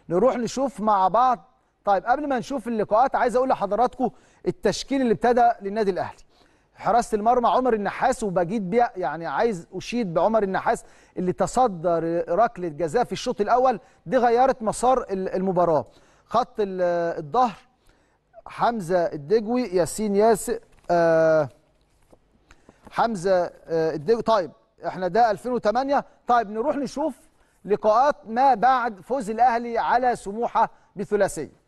نروح نشوف مع بعض طيب قبل ما نشوف اللقاءات عايز اقول لحضراتكم التشكيل اللي ابتدى للنادي الاهلي حراسه المرمى عمر النحاس وبجيد بيع يعني عايز اشيد بعمر النحاس اللي تصدر ركله جزاء في الشوط الاول دي غيرت مسار المباراه خط الظهر حمزه الدجوي ياسين ياسر آه حمزه آه الدجوي طيب احنا ده 2008 طيب نروح نشوف لقاءات ما بعد فوز الاهلي على سموحه بثلاثيه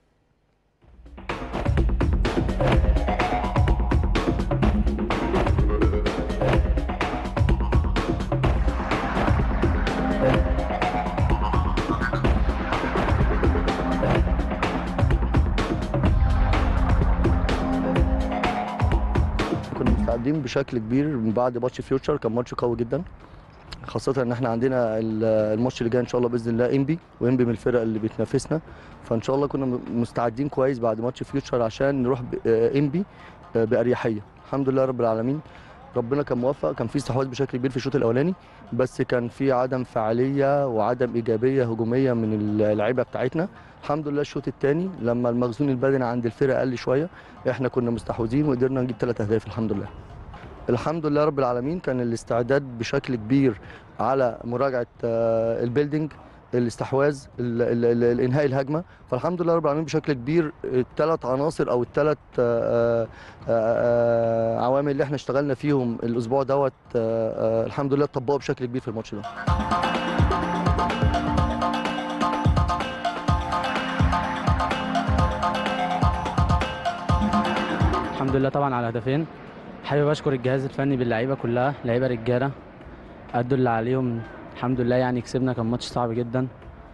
مستعدين بشكل كبير من بعد ماتش فيوتشر كان ماتش قوي جدا خاصة ان احنا عندنا الماتش اللي جاي ان شاء الله باذن الله انبي وانبي من الفرق اللي بتنافسنا فان شاء الله كنا مستعدين كويس بعد ماتش فيوتشر عشان نروح انبي باريحية الحمد لله رب العالمين ربنا كان موفق كان في استحواذ بشكل كبير في الشوط الاولاني بس كان في عدم فعاليه وعدم ايجابيه هجوميه من اللعيبه بتاعتنا الحمد لله الشوط الثاني لما المخزون البدني عند الفرقه قل شويه احنا كنا مستحوذين وقدرنا نجيب ثلاث اهداف الحمد لله الحمد لله رب العالمين كان الاستعداد بشكل كبير على مراجعه البيلدينج الاستحواذ الانهاء الهجمه فالحمد لله رب العالمين بشكل كبير الثلاث عناصر او الثلاث عوامل اللي احنا اشتغلنا فيهم الاسبوع دوت الحمد لله طبقوا بشكل كبير في الماتش ده الحمد لله طبعا على هدفين حابب اشكر الجهاز الفني باللعيبه كلها لعيبه رجاله ادوا اللي عليهم الحمد لله يعني كسبنا كان ماتش صعب جدا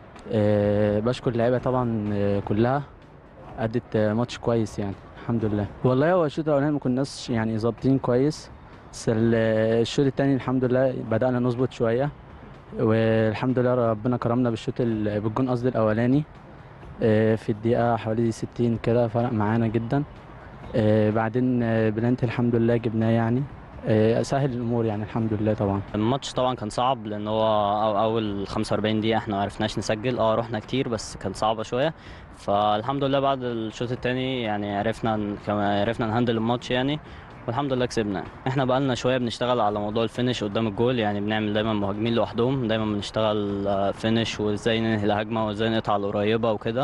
أه بشكر اللعيبه طبعا أه كلها ادت أه ماتش كويس يعني الحمد لله والله هو الشوط الاولاني ما كناش يعني ظابطين كويس بس الشوط الثاني الحمد لله بدانا نظبط شويه والحمد لله ربنا كرمنا بالشوط بالجون قصدي الاولاني في الدقيقه حوالي 60 كده فرق معانا جدا بعدين بلانتي الحمد لله جبناه يعني سهل الامور يعني الحمد لله طبعا الماتش طبعا كان صعب لان هو اول 45 دقيقه احنا ما عرفناش نسجل اه رحنا كتير بس كان صعبه شويه فالحمد لله بعد الشوط الثاني يعني عرفنا عرفنا نهندل الماتش يعني والحمد لله كسبنا احنا بقالنا شويه بنشتغل على موضوع الفينش قدام الجول يعني بنعمل دايما مهاجمين لوحدهم دايما بنشتغل فينش وازاي ننهي الهجمه وازاي نقطع القريبه وكده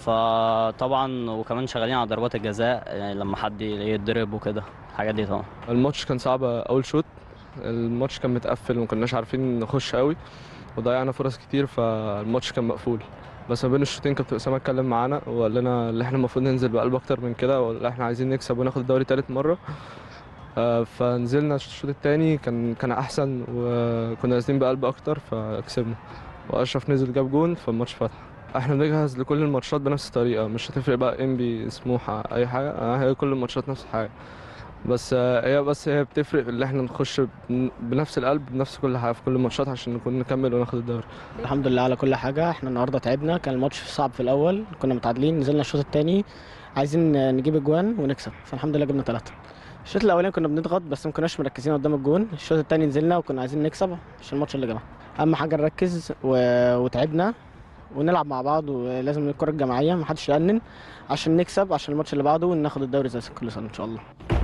فطبعا وكمان شغالين على ضربات الجزاء يعني لما حد يتضرب وكده الحاجات دي طبعا الماتش كان صعب اول شوط الماتش كان متقفل وما كناش عارفين نخش قوي وضيعنا فرص كتير فالماتش كان مقفول بس ما بين الشوطين كابتن اسامه اتكلم معانا وقال لنا ان احنا المفروض ننزل بقلب اكتر من كده ولا احنا عايزين نكسب وناخد الدوري تالت مره آه فنزلنا الشوط الثاني كان كان احسن وكنا نازلين بقلب اكتر فكسبنا واشرف نزل جاب جون فالماتش فتح احنا بنجهز لكل الماتشات بنفس الطريقه مش هتفرق بقى انبي سموحه اي حاجه هي كل الماتشات نفس الحاجه بس هي بس هي بتفرق اللي احنا نخش بنفس القلب بنفس كل حاجه في كل الماتشات عشان نكون نكمل وناخد الدوري الحمد لله على كل حاجه احنا النهارده تعبنا كان الماتش صعب في الاول كنا متعادلين نزلنا الشوط الثاني عايزين نجيب اجوان ونكسب فالحمد لله جبنا ثلاثه الشوط الاولاني كنا بنضغط بس ما كناش مركزين قدام الجون الشوط الثاني نزلنا وكنا عايزين نكسب عشان الماتش اللي جاي اهم حاجه نركز و... وتعبنا ونلعب مع بعض ولازم الكره الجماعيه ما حدش يأنن عشان نكسب عشان الماتش اللي بعده وناخد الدوري زي كل سنه ان شاء الله